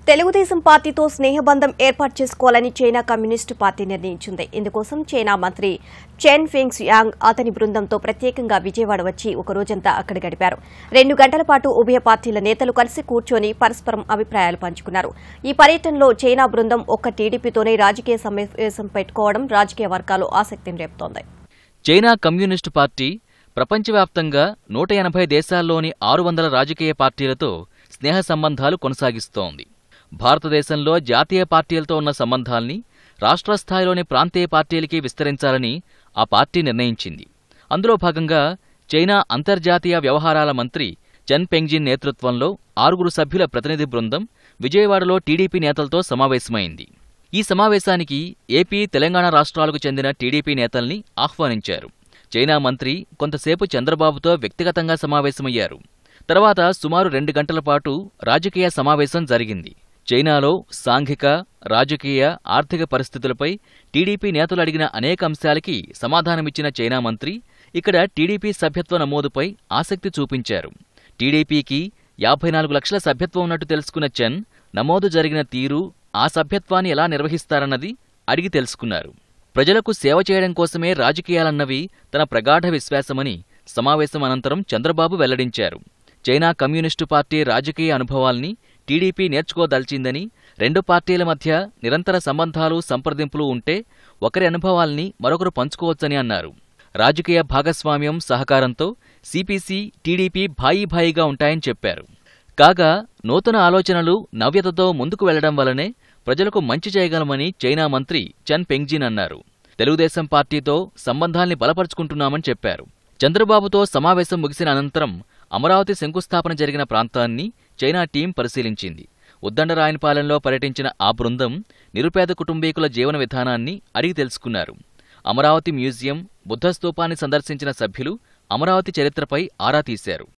తెలుగుదేశం పార్టీతో స్నేహబంధం ఏర్పాటు చేసుకోవాలని చైనా కమ్యూనిస్టు పార్టీ నిర్ణయించింది ఇందుకోసం చైనా మంత్రి చెన్ ఫింగ్స్ యాంగ్ అతని బృందంతో ప్రత్యేకంగా విజయవాడ వచ్చి ఒక రోజంతా అక్కడ గడిపారు రెండు గంటల పాటు ఉభయ పార్టీల నేతలు కలిసి కూర్చొని పరస్పరం అభిప్రాయాలు పంచుకున్నారు ఈ పర్యటనలో చైనా బృందం ఒక్క టీడీపీతోనే రాజకీయ సమావేశం పెట్టుకోవడం రాజకీయ వర్గాలు ఆసక్తిని రేపుతోంది చైనా కమ్యూనిస్టు పార్టీ ప్రపంచవ్యాప్తంగా నూట ఎనభై దేశాల్లోని ఆరు వందల రాజకీయ పార్టీలతో స్నేహ సంబంధాలు కొనసాగిస్తోంది భారతదేశంలో జాతీయ పార్టీలతో ఉన్న సంబంధాల్ని రాష్ట్ర స్థాయిలోని ప్రాంతీయ పార్టీలకి విస్తరించాలని ఆ పార్టీ నిర్ణయించింది అందులో భాగంగా చైనా అంతర్జాతీయ వ్యవహారాల మంత్రి చెన్ పెంగ్జిన్ నేతృత్వంలో ఆరుగురు సభ్యుల ప్రతినిధి బృందం విజయవాడలో టీడీపీ నేతలతో సమావేశమైంది ఈ సమావేశానికి ఏపీ తెలంగాణ రాష్ట్రాలకు చెందిన టీడీపీ నేతల్ని ఆహ్వానించారు చైనా మంత్రి కొంతసేపు చంద్రబాబుతో వ్యక్తిగతంగా సమావేశమయ్యారు తర్వాత సుమారు రెండు గంటల పాటు రాజకీయ సమావేశం జరిగింది చైనాలో సాంఘిక రాజకీయ ఆర్థిక పరిస్థితులపై టీడీపీ నేతలు అడిగిన అనేక అంశాలకి సమాధానమిచ్చిన చైనా మంత్రి ఇక్కడ టీడీపీ సభ్యత్వ నమోదుపై ఆసక్తి చూపించారు టీడీపీకి యాభై నాలుగు లక్షల సభ్యత్వం ఉన్నట్టు తెలుసుకున్న చెన్ నమోదు జరిగిన తీరు ఆ సభ్యత్వాన్ని ఎలా నిర్వహిస్తారన్నది అడిగి తెలుసుకున్నారు ప్రజలకు సేవ చేయడం కోసమే రాజకీయాలన్నవి తన ప్రగాఢ విశ్వాసమని సమావేశం అనంతరం చంద్రబాబు వెల్లడించారు చైనా కమ్యూనిస్టు పార్టీ రాజకీయ అనుభవాల్ని టీడీపీ నేర్చుకోదలిచిందని రెండు పార్టీల మధ్య నిరంతర సంబంధాలు సంప్రదింపులు ఉంటే ఒకరి అనుభవాల్ని మరొకరు పంచుకోవచ్చని అన్నారు రాజకీయ భాగస్వామ్యం సహకారంతో సిపిసి టీడీపీ భాయీ భాయిగా ఉంటాయని చెప్పారు కాగా నూతన ఆలోచనలు నవ్యతతో ముందుకు వెళ్లడం వల్లనే ప్రజలకు మంచి చేయగలమని చైనా మంత్రి చెన్ పెంగ్జిన్ అన్నారు తెలుగుదేశం పార్టీతో సంబంధాల్ని బలపరుచుకుంటున్నామని చెప్పారు చంద్రబాబుతో సమావేశం ముగిసిన అనంతరం అమరావతి శంకుస్థాపన జరిగిన ప్రాంతాన్ని చైనా టీం పరిశీలించింది ఉద్దండరాయనపాలెంలో పర్యటించిన ఆ బృందం నిరుపేద కుటుంబీకుల జీవన విధానాన్ని అడిగి తెలుసుకున్నారు అమరావతి మ్యూజియం బుద్ధ స్తూపాన్ని సందర్శించిన సభ్యులు అమరావతి చరిత్రపై ఆరా తీశారు